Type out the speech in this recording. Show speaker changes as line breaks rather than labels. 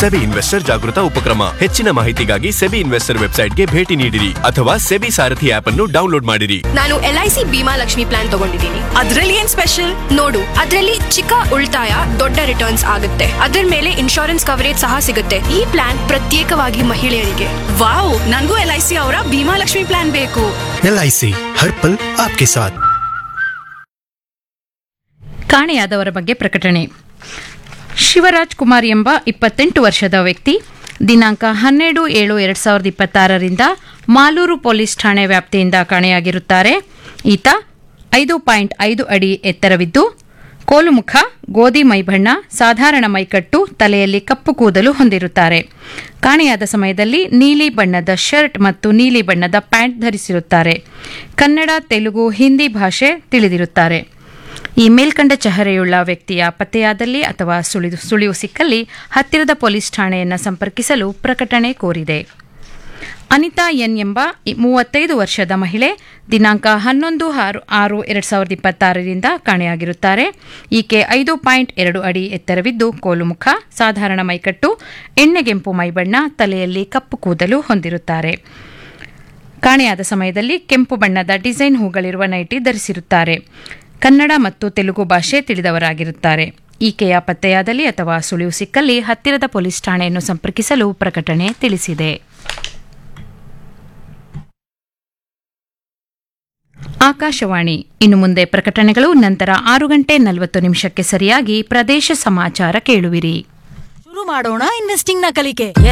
SEBI investor ಜಾಗೃತ ಉಪಕ್ರಮ ಹೆಚ್ಚಿನ ಮಾಹಿತಿಗಾಗಿ ಸೆಬಿ ಇನ್ವೆಸ್ಟರ್ ವೆಬ್ಸೈಟ್ಗೆ ಭೇಟಿ ನೀಡಿರಿ ಅಥವಾ ಸೆಬಿ ಸಾರಥಿ ಆಪ್ ಅನ್ನು ಡೌನ್ಲೋಡ್ ಮಾಡಿರಿ
ನಾನು L I C Bima Lakshmi plan ತಗೊಂಡಿದ್ದೀನಿ
ಅದ್ರಲ್ಲಿ ಏನ್ ಸ್ಪೆಷಲ್
ನೋಡು ಅದರಲ್ಲಿ ಚಿಕ್ಕ ಉಳಿತಾಯ ದೊಡ್ಡ ರಿಟರ್ನ್ಸ್ ಆಗುತ್ತೆ ಅದರ ಮೇಲೆ ಇನ್ಶೂರೆನ್ಸ್ ಕವರೇಜ್ ಸಹ ಸಿಗುತ್ತೆ ಈ ಪ್ಲಾನ್ ಪ್ರತ್ಯೇಕವಾಗಿ ಮಹಿಳೆಯರಿಗೆ
ವಾವ್ ನಂಗೂ ಎಲ್ ಐ ಸಿ ಅವರ ಭೀಮಾ ಲಕ್ಷ್ಮಿ ಪ್ಲಾನ್ ಬೇಕು
एल हर पल आपके साथ
ಕಾಣೆಯಾದವರ ಬಗ್ಗೆ ಪ್ರಕಟಣೆ ಶಿವರಾಜ್ ಕುಮಾರ್ ಎಂಬ ಇಪ್ಪತ್ತೆಂಟು ವರ್ಷದ ವ್ಯಕ್ತಿ ದಿನಾಂಕ ಹನ್ನೆರಡು ಏಳು ಎರಡು ಸಾವಿರದ ಇಪ್ಪತ್ತಾರರಿಂದ ಮಾಲೂರು ಪೊಲೀಸ್ ಠಾಣೆ ವ್ಯಾಪ್ತಿಯಿಂದ ಕಾಣೆಯಾಗಿರುತ್ತಾರೆ ಈತ ಐದು ಪಾಯಿಂಟ್ ಐದು ಅಡಿ ಎತ್ತರವಿದ್ದು ಕೋಲುಮುಖ ಗೋಧಿ ಮೈಬಣ್ಣ ಸಾಧಾರಣ ಮೈಕಟ್ಟು ತಲೆಯಲ್ಲಿ ಕಪ್ಪು ಕೂದಲು ಹೊಂದಿರುತ್ತಾರೆ ಕಾಣೆಯಾದ ಸಮಯದಲ್ಲಿ ನೀಲಿ ಬಣ್ಣದ ಶರ್ಟ್ ಮತ್ತು ನೀಲಿ ಬಣ್ಣದ ಪ್ಯಾಂಟ್ ಧರಿಸಿರುತ್ತಾರೆ ಕನ್ನಡ ತೆಲುಗು ಹಿಂದಿ ಭಾಷೆ ತಿಳಿದಿರುತ್ತಾರೆ ಈ ಮೇಲ್ಕಂಡ ಚಹರೆಯುಳ್ಳ ವ್ಯಕ್ತಿಯ ಪತ್ತೆಯಾದಲ್ಲಿ ಅಥವಾ ಸುಳಿದು ಸುಳಿವು ಸಿಕ್ಕಲ್ಲಿ ಹತ್ತಿರದ ಪೊಲೀಸ್ ಠಾಣೆಯನ್ನು ಸಂಪರ್ಕಿಸಲು ಪ್ರಕಟಣೆ ಕೋರಿದೆ ಅನಿತಾ ಎನ್ ಎಂಬ ಈ ಮೂವತ್ತೈದು ವರ್ಷದ ಮಹಿಳೆ ದಿನಾಂಕ ಹನ್ನೊಂದು ಆರು ಆರು ಎರಡು ಸಾವಿರದ ಇಪ್ಪತ್ತಾರರಿಂದ ಕಾಣೆಯಾಗಿರುತ್ತಾರೆ ಈಕೆ ಐದು ಪಾಯಿಂಟ್ ಎರಡು ಅಡಿ ಎತ್ತರವಿದ್ದು ಕೋಲುಮುಖ ಸಾಧಾರಣ ಮೈಕಟ್ಟು ಎಣ್ಣೆಗೆಂಪು ಮೈಬಣ್ಣ ತಲೆಯಲ್ಲಿ ಕಪ್ಪು ಕೂದಲು ಹೊಂದಿರುತ್ತಾರೆ ಕಾಣೆಯಾದ ಸಮಯದಲ್ಲಿ ಕೆಂಪು ಬಣ್ಣದ ಡಿಸೈನ್ ಹೂಗಳಿರುವ ನೈಟಿ ಧರಿಸಿರುತ್ತಾರೆ ಕನ್ನಡ ಮತ್ತು ತೆಲುಗು ಭಾಷೆ ತಿಳಿದವರಾಗಿರುತ್ತಾರೆ ಈಕೆಯ ಪತ್ತೆಯಾದಲ್ಲಿ ಅಥವಾ ಸುಳಿವು ಸಿಕ್ಕಲ್ಲಿ ಹತ್ತಿರದ ಪೊಲೀಸ್ ಠಾಣೆಯನ್ನು ಸಂಪರ್ಕಿಸಲು ಪ್ರಕಟಣೆ ತಿಳಿಸಿದೆ ಆಕಾಶವಾಣಿ ಇನ್ನು ಮುಂದೆ ಪ್ರಕಟಣೆಗಳು ನಂತರ ಆರು ಗಂಟೆ ನಲವತ್ತು ನಿಮಿಷಕ್ಕೆ ಸರಿಯಾಗಿ ಪ್ರದೇಶ ಸಮಾಚಾರ ಕೇಳುವಿರಿ
ಶುರು ಮಾಡೋಣ ಇನ್ವೆಸ್ಟಿಂಗ್ ನ ಕಲಿಕೆ